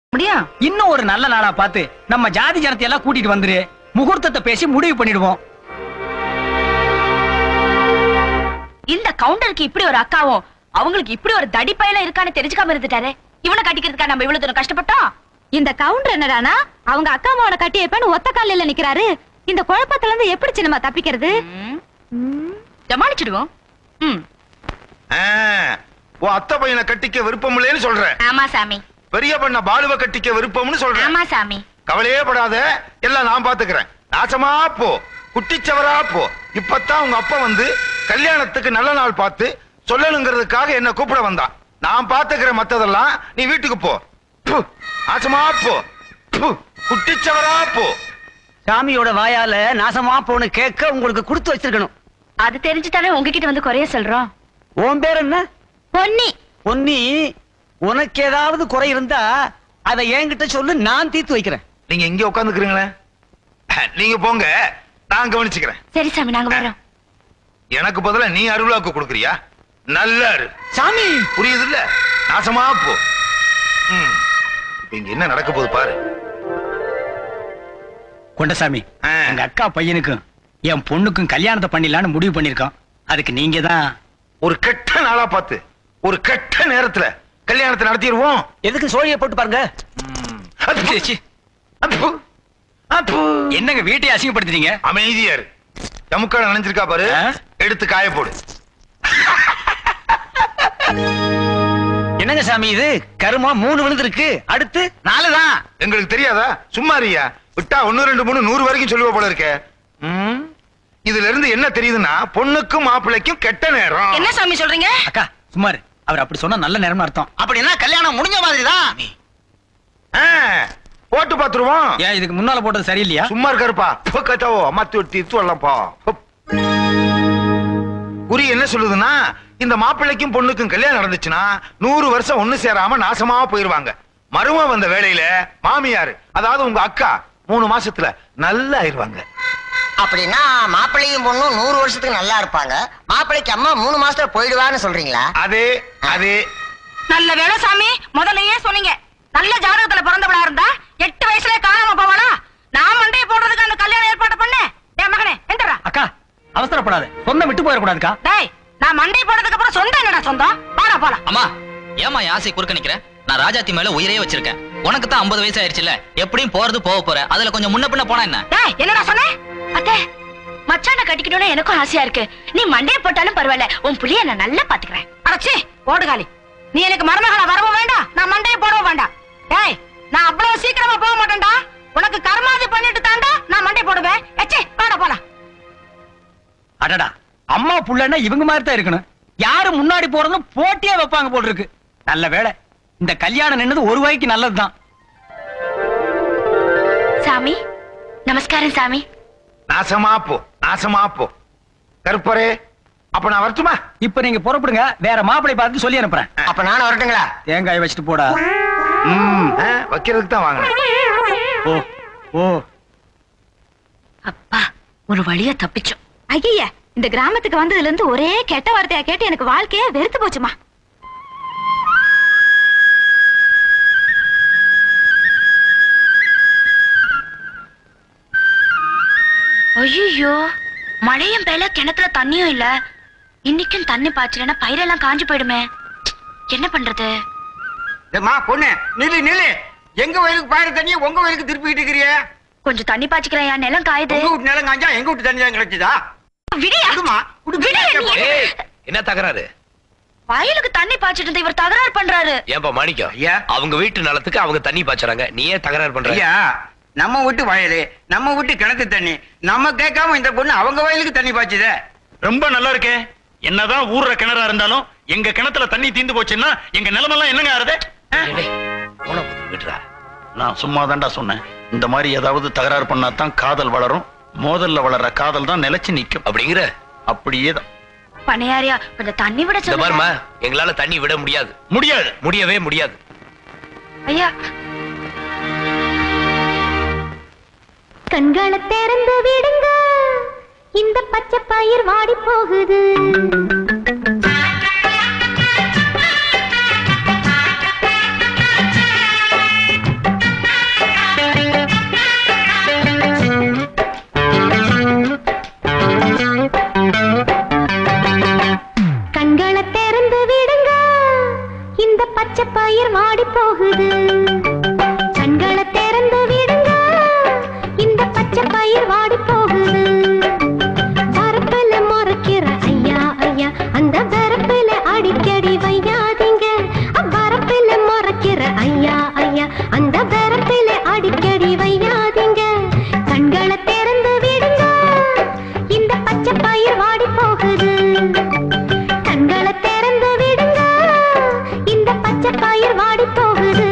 முடியும் இன்னும் ஒரு நல்ல நாளா பார்த்து நம்ம ஜாதி ஜனத்தை எல்லாம் கூட்டிட்டு வந்துரு முகூர்த்தத்தை பேசி முடிவு பண்ணிடுவோம் இந்த கவுண்டருக்கு இப்படி ஒரு அக்காவும் அவங்களுக்கு இப்படி ஒரு தடிப்பையில இருக்கான்னு தெரிஞ்சுக்காம இருந்துட்டாரு இவனை கட்டிக்கிறதுக்கா நம்ம இவ்வளவு தூரம் கஷ்டப்பட்டோம் இந்த கவுண்டர் என்னடானா அவங்க அக்கா மாவனை கட்டி வைப்பேன்னு ஒத்த காலில நிக்கிறாரு இந்த குழப்பத்துல இருந்து எப்படி சின்னமா தப்பிக்கிறது ம், ஜமாளிச்சிடுவோம் ம் ஆ, உன் அத்தை பையனை கட்டிக்க விருப்பம் இல்லைன்னு சொல்ற ஆமா சாமி பெரிய பண்ண பாலுவ கட்டிக்க விருப்பம்னு சொல்ற ஆமா சாமி கவலையே படாத எல்லாம் நான் பாத்துக்கிறேன் நாசமா போ குட்டிச்சவரா போ இப்பதான் உங்க அப்பா வந்து கல்யாணத்துக்கு நல்ல நாள் பார்த்து சொல்லணுங்கிறதுக்காக என்ன கூப்பிட வந்தான் நான் பாத்துக்கிறேன் மத்ததெல்லாம் நீ வீட்டுக்கு போ ப்பு, நாசமா போ ப்பு, குட்டிச்சவரா போ சாமியோட வாயால நாசமா போன்னு கேட்க உங்களுக்கு கொடுத்து வச்சிருக்கணும் அது தெரிஞ்சுதானே உங்ககிட்ட வந்து குறைய சொல்றோம் உன் பேர் என்ன பொன்னி பொன்னி உனக்கு ஏதாவது குறை இருந்தா அதை என்கிட்ட சொல்லு நான் தீர்த்து வைக்கிறேன் நீங்க இங்க உட்காந்துக்கிறீங்களே நீங்க போங்க நான் கவனிச்சுக்கிறேன் சரி சாமி நாங்க வரோம் எனக்கு பதிலா நீ அருளாக்கு கொடுக்குறியா நல்லா இரு சாமி புரியுது இல்ல நாசமா போ ம். இப்ப இங்க என்ன நடக்க போகுது பாரு கொண்டசாமி ஆ. எங்க அக்கா பையனுக்கும் என் பொண்ணுக்கும் கல்யாணத்தை பண்ணிடலான்னு முடிவு பண்ணிருக்கோம் அதுக்கு நீங்க தான் ஒரு கெட்ட நாளா பார்த்து ஒரு கெட்ட நேரத்துல கல்யாணத்தை நடத்திடுவோம் எதுக்கு சோழியை போட்டு பாருங்க அப்பு. C, C. அப்பு. அப்பு. என்னங்க வீட்டையே அசிங்கப்படுத்துறீங்க அமைதியா இரு எமுக்கால நினைஞ்சிருக்கா பாரு ஆ? எடுத்து காய போடு என்னங்க சாமி இது கருமா மூணு விழுந்திருக்கு அடுத்து நாலு தான் எங்களுக்கு தெரியாதா சும்மா இருயா விட்டா ஒண்ணு ரெண்டு மூணு நூறு வரைக்கும் சொல்லுவ போல இருக்க ம். இதுல இருந்து என்ன தெரியுதுன்னா பொண்ணுக்கும் மாப்பிள்ளைக்கும் கெட்ட நேரம் என்ன சாமி சொல்றீங்க அக்கா சுமார் அவர் அப்படி சொன்னா நல்ல நேரம்னு அர்த்தம் அப்படின்னா கல்யாணம் முடிஞ்ச மாதிரி தான் ஆ, போட்டு பாத்துருவோம் ஏன் இதுக்கு முன்னால போட்டது சரியில்லையா சும்மா இருக்காருப்பா கட்டாவோ அம்மாத்தி ஒரு தீர்த்து வரலாம்ப்பா ஹப். குறி என்ன சொல்லுதுன்னா இந்த மாப்பிள்ளைக்கும் பொண்ணுக்கும் கல்யாணம் நடந்துச்சுன்னா நூறு வருஷம் ஒண்ணு சேராம நாசமா போயிருவாங்க மரும வந்த வேலையில மாமியாரு அதாவது உங்க அக்கா மூணு மாசத்துல நல்லா ஆயிருவாங்க அப்படின்னா மாப்பிள்ளையும் பொண்ணும் நூறு வருஷத்துக்கு நல்லா இருப்பாங்க மாப்பிள்ளைக்கு அம்மா மூணு மாசத்துல போயிடுவான்னு சொல்றீங்களா அதே அதே நல்ல வேலை சாமி முதல்லயே சொன்னீங்க நல்ல ஜாதகத்துல பிறந்தவளா இருந்தா எட்டு வயசுல காணாம போவாளா நான் மண்டைய போடுறதுக்கு அந்த கல்யாணம் ஏற்பாடு பண்ணேன் டேய் மகனே எந்தரா அக்கா அவசரப்படாத சொந்தம் விட்டு போயிடக்கூடாதுக்கா டேய் நான் மண்டை போடுறதுக்கு அப்புறம் சொந்தம் என்னடா சொந்தம் பாடா போலாம் அம்மா ஏமா என் ஆசை குறுக்க நிக்கிற நான் ராஜாத்தி மேல உயிரே வச்சிருக்கேன் உனக்கு தான் 50 வயசு ஆயிருச்சுல எப்படியும் போறது போக போற அதுல கொஞ்சம் முன்ன பின்ன போனா என்ன டேய் என்னடா சொன்ன அத்தை மச்சான கட்டிக்கணும்னு எனக்கும் ஆசையா இருக்கு நீ மண்டைய போட்டாலும் பரவாயில்ல உன் புள்ளைய நான் நல்லா பாத்துக்கிறேன் அடச்சி ஓடுகாலி நீ எனக்கு மருமகளா வரவும் வேண்டாம் நான் மண்டைய போடவும் வேண்டாம் டேய் நான் அவ்வளவு சீக்கிரமா போக மாட்டேன்டா உனக்கு கர்மாதி பண்ணிட்டு தாண்டா நான் மண்டை போடுவேன் எச்சே வாடா போலாம் அடடா அம்மா புள்ளன்னா இவங்க மாதிரி தான் இருக்கணும் யாரு முன்னாடி போறதும் போட்டியே வைப்பாங்க போல இருக்கு நல்ல வேளை இந்த கல்யாணம் நின்னது ஒரு வகைக்கு நல்லதுதான் சாமி நமஸ்காரம் சாமி நாசமா போ நாசமா போ கருப்பரே அப்ப நான் வரட்டுமா இப்ப நீங்க புறப்படுங்க வேற மாப்பிளை பார்த்து சொல்லி அனுப்புறேன் அப்ப நானும் வரட்டுங்களா தேங்காய் வச்சுட்டு போடா ம், ஆ, வைக்கிறதுக்கு தான் வாங்கினேன் ஓ ஓ அப்பா ஒரு வழியா தப்பிச்சோம் ஐய இந்த கிராமத்துக்கு வந்ததுல இருந்து ஒரே கெட்ட வார்த்தையா கேட்டு எனக்கு வாழ்க்கையே வெறுத்து போச்சுமா ஐயோ மழையும் பெய்யல கிணத்துல தண்ணியும் இல்ல இன்னைக்கும் தண்ணி பாய்ச்சலன்னா பயிரெல்லாம் காஞ்சு போயிடுமே என்ன பண்றது ஏம்மா பொண்ணு நில்லு நில்லு எங்க வயலுக்கு பாயிர தண்ணிய உங்க வயலுக்கு திருப்பிக்கிட்டு இருக்கிறிய கொஞ்சம் தண்ணி பாய்ச்சிக்கிறேன் நிலம் காயுது உங்க வீட்டு நிலம் காஞ்சா எங்க வீட்டு தண்ணி தான் கிடைச்சதா விடியா விடுமா விடு, விடு, விடு. நீ என்ன- என்ன தகராறு வயலுக்கு தண்ணி பாய்ச்சிட்டு இருந்த இவர் தகராறு பண்றாரு ஏன்பா மாணிக்கம் ஐயா. அவங்க வீட்டு நிலத்துக்கு அவங்க தண்ணி பாய்ச்சறாங்க நீ ஏன் தகராறு பண்ற ஐயா நம்ம வீட்டு வயலு நம்ம வீட்டு கிணத்து தண்ணி நம்ம கேட்காம இந்த பொண்ணு அவங்க வயலுக்கு தண்ணி பாய்ச்சுதே ரொம்ப நல்லா இருக்கே என்னதான் ஊர்ற கிணறா இருந்தாலும் எங்க கிணத்துல தண்ணி தீந்து போச்சுன்னா எங்க நிலமெல்லாம் என்னங்க ஆறுது டேய், டேய், போன போது விடுறா நான் சும்மா தான்டா சொன்னேன் இந்த மாதிரி ஏதாவது தகராறு பண்ணா தான் காதல் வளரும் மோதல்ல வளர்ற காதல் தான் நிலைச்சு நிக்கும் அப்படிங்கிற அப்படியே தான் பனையாரியா கொஞ்சம் தண்ணி விட இந்த பாருமா சொல்லுங்க எங்களால தண்ணி விட முடியாது முடியாது முடியவே முடியாது ஐயா கண்களை திறந்து விடுங்க இந்த பச்சை பயிர் வாடி போகுது போகுது கண்களை திறந்து விடுங்க இந்த பச்சை பயிர் வாடி போகுது பரப்புல முறைக்கிற ஐயா ஐயா அந்த பரப்புல அடிக்கடி வையாதீங்க பரப்புல முறைக்கிற ஐயா ஐயா அந்த பரப்புல அடிக்கடி வையாதீங்க கண்களை திறந்து விடுங்க இந்த பச்சை பயிர் வாடி போகுது கண்களை திறந்து விடுங்க இந்த பச்சை பயிர் வாடி போகுது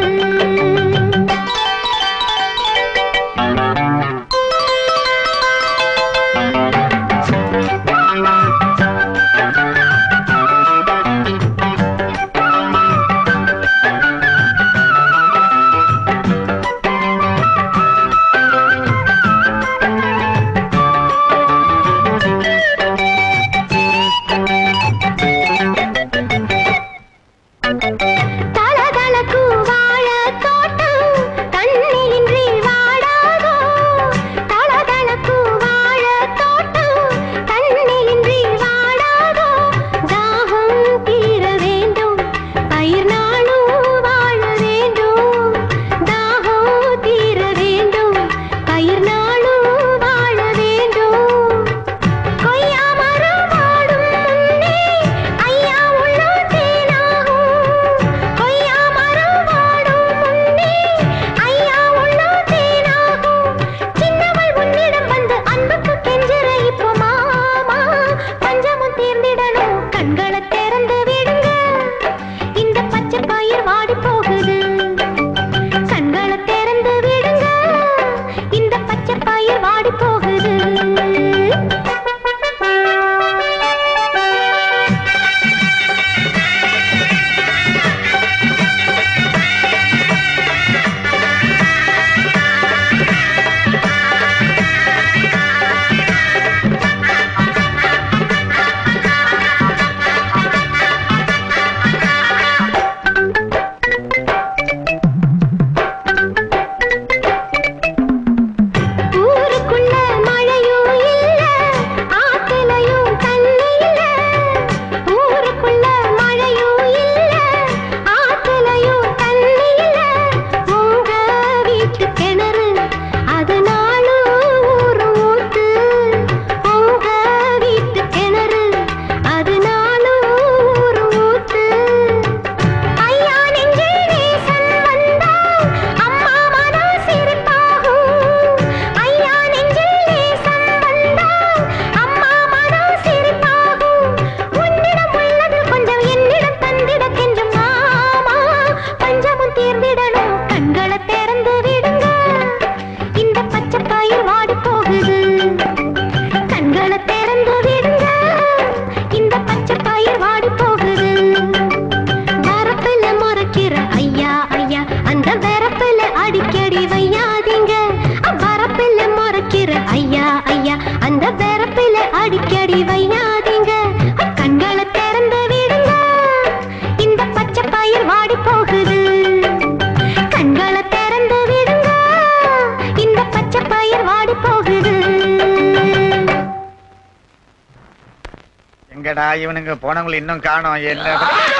தலதலக்கு வாழத் தோட்டம் தண்ணியின்றி வாடாதோ. தலதலக்கு வாழத் தோட்டம் தண்ணியின்றி வாடாதோ. தாகம் தீர வேண்டும், பயிர் நாளும் வாழ வேண்டும். தாகம் தீர வேண்டும், பயிர் நாளும் வாழ வேண்டும். கொய்யா மரம் வாடும் முன்னே ஐயா உள்ளம் தேனாகும். கொய்யா மரம் வாடும் முன்னே ஐயா உள்ளம் தேனாகும். சின்னவள் உன்னிடம் வந்து அன்புக்கு கெஞ்சுற இப்போ மாமா. பஞ்சமும் தீர்ந்திடணும், கண்களை திறந்து விடுங்க. இந்த பச்சை பயிர் வாடி போகுது கண்களை திறந்து விடுங்க இந்த பச்சை பயிர் வாடி போகுது ஊருக்குள்ள மழையும் இல்ல ஆத்துலயும் தண்ணி இல்ல ஊருக்குள்ள மழையும் இல்ல ஆத்துலயும் தண்ணி இல்ல உங்க வீட்டு கிணறு அது நாளும் ஊரு ஊத்து உங்க வீட்டு கிணறு அது நாளும் ஊரு ஊத்து ஐயா நெஞ்சில் நேசம் வந்தால் அம்மா மனம் சிரிப்பாகும் ஐயா நெஞ்சில் நேசம் வந்தால் அம்மா மனம் சிரிப்பாகும் உன்னிடம் உள்ளது கொஞ்சம் என்னிடம் தந்திட கெஞ்சும் மாமா பஞ்சமும் தீர்ந்திடணும் கண்களை திறந்து விடுங்க இந்த பச்சை பயிர் வாடி போகுது கண்களை திறந்து விடுங்க இந்த பச்சை பயிர் வாடி போகுது வரப்புல முறைக்கிற ஐயா ஐயா அந்த வரப்புல அடிக்கடி வையாதீங்க வரப்புல முறைக்கிற ஐயா ஐயா அந்த வரப்புல அடிக்கடி வையாதீங்க கண்களை திறந்து விடுங்க இந்த பச்சை பயிர் வாடி போகுது கண்களை திறந்து விடுங்க இந்த பச்சை பயிர் வாடி போகுது எங்கடா இவனுங்க போனவங்களை இன்னும் காணோம் என்ன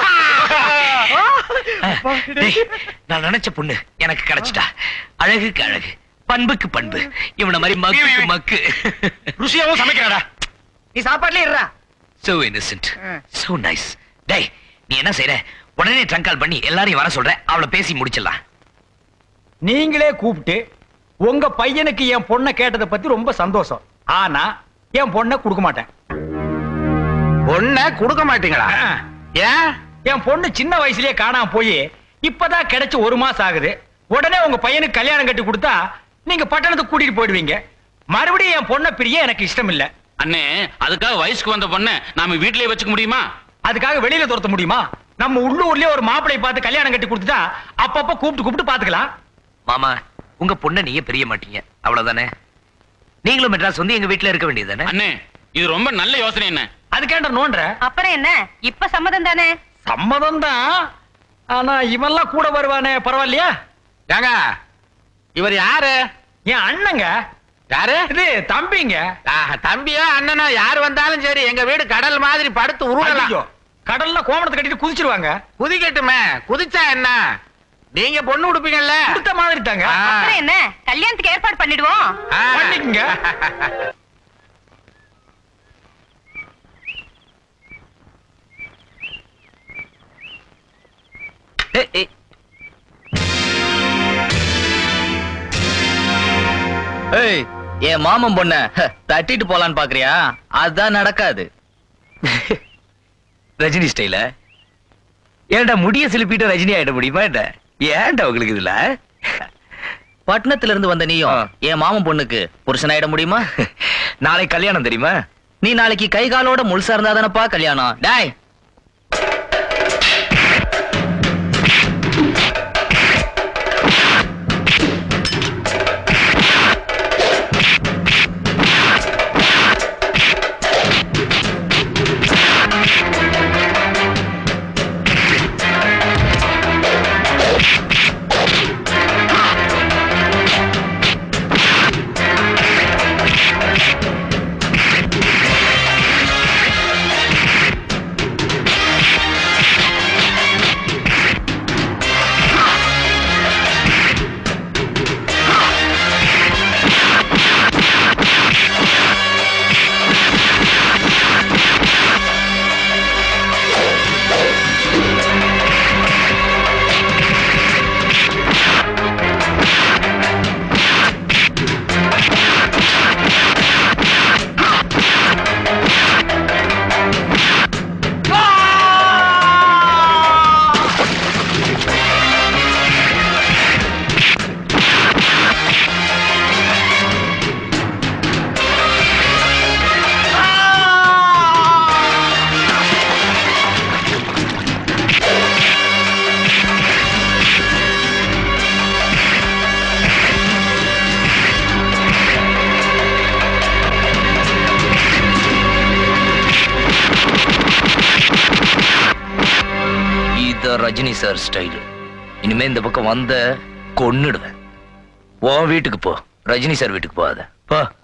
டேய், நான் நினைச்ச பொண்ணு எனக்கு கிடைச்சிட்டா அழகுக்கு அழகு பண்புக்கு பண்பு இவன மாதிரி மக்கு மக்கு ருசியாவும் சமைக்கிறாடா நீ சாப்பாட்டுல இருடா சோ இன்னசென்ட் ஆ. சோ நைஸ் டேய் நீ என்ன செய்யற உடனே ட்ரங்க் கால் பண்ணி எல்லாரையும் வர சொல்ற அவளை பேசி முடிச்சிடலாம் நீங்களே கூப்பிட்டு உங்க பையனுக்கு என் பொண்ணை கேட்டதை பத்தி ரொம்ப சந்தோஷம் ஆனா என் பொண்ணை கொடுக்க மாட்டேன் பொண்ண கொடுக்க மாட்டீங்களா ஆ. ஏன் என் பொண்ணு சின்ன வயசுலயே காணாம போய் இப்பதான் கிடைச்சு ஒரு மாசம் ஆகுது உடனே உங்க பையனுக்கு கல்யாணம் கட்டி கொடுத்தா நீங்க பட்டணத்துக்கு கூட்டிட்டு போயிடுவீங்க மறுபடியும் என் பொண்ணை பிரிய எனக்கு இஷ்டம் இல்ல அண்ணே அதுக்காக வயசுக்கு வந்த பொண்ண நாம வீட்லயே வச்சுக்க முடியுமா அதுக்காக வெளியில துரத்த முடியுமா நம்ம உள்ளூர்லயே ஒரு மாப்பிளைய பார்த்து கல்யாணம் கட்டி கொடுத்துட்டா அப்பப்ப கூப்பிட்டு கூப்பிட்டு பாத்துக்கலாம் மாமா உங்க பொண்ணை நீங்க பிரிய மாட்டீங்க அவ்வளவுதானே நீங்களும் மெட்ராஸ் வந்து எங்க வீட்டுல இருக்க வேண்டியதுதானே அண்ணே இது ரொம்ப நல்ல யோசனை என்ன அதுக்கேண்ட நோன்ற அப்புறம் என்ன இப்ப சம்மதம் தானே சம்மதம் தான் ஆனா இவன்லாம் கூட வருவானே பரவாயில்லையா ஏங்க இவர் யாரு என் அண்ணங்க யாரு இது தம்பிங்க ஆஹ், தம்பியோ அண்ணனோ யார் வந்தாலும் சரி எங்க வீடு கடல் மாதிரி படுத்து உருளலாம் ஐயோ, கடல்ல கோமணத்தை கட்டிட்டு குதிச்சிருவாங்க குதிக்கட்டுமே குதிச்சா என்ன நீங்க பொண்ணு கொடுப்பீங்கல்ல கொடுத்த மாதிரி தாங்க அப்புறம் என்ன கல்யாணத்துக்கு ஏற்பாடு பண்ணிடுவோம் பண்ணிக்கங்க ஏய் என் மாமன் பொண்ண தட்டிட்டு போலான்னு பாக்குறியா அதான் நடக்காது ரஜினி ஸ்டைல ஏன்டா முடிய சிலுப்பிட்டு ரஜினி ஆயிட முடியுமா என்ன ஏன்டா உங்களுக்கு இதுல பட்டணத்துல இருந்து வந்த நீயும் என் மாமன் பொண்ணுக்கு புருஷனாயிட முடியுமா நாளைக்கு கல்யாணம் தெரியுமா நீ நாளைக்கு கை காலோட முழுசா இருந்தா தானப்பா கல்யாணம் டாய் இத ரஜினி சார் ஸ்டைல் இனிமே இந்த பக்கம் வந்த கொன்னுடுவேன் உன் வீட்டுக்கு போ ரஜினி சார் வீட்டுக்கு போகாத போ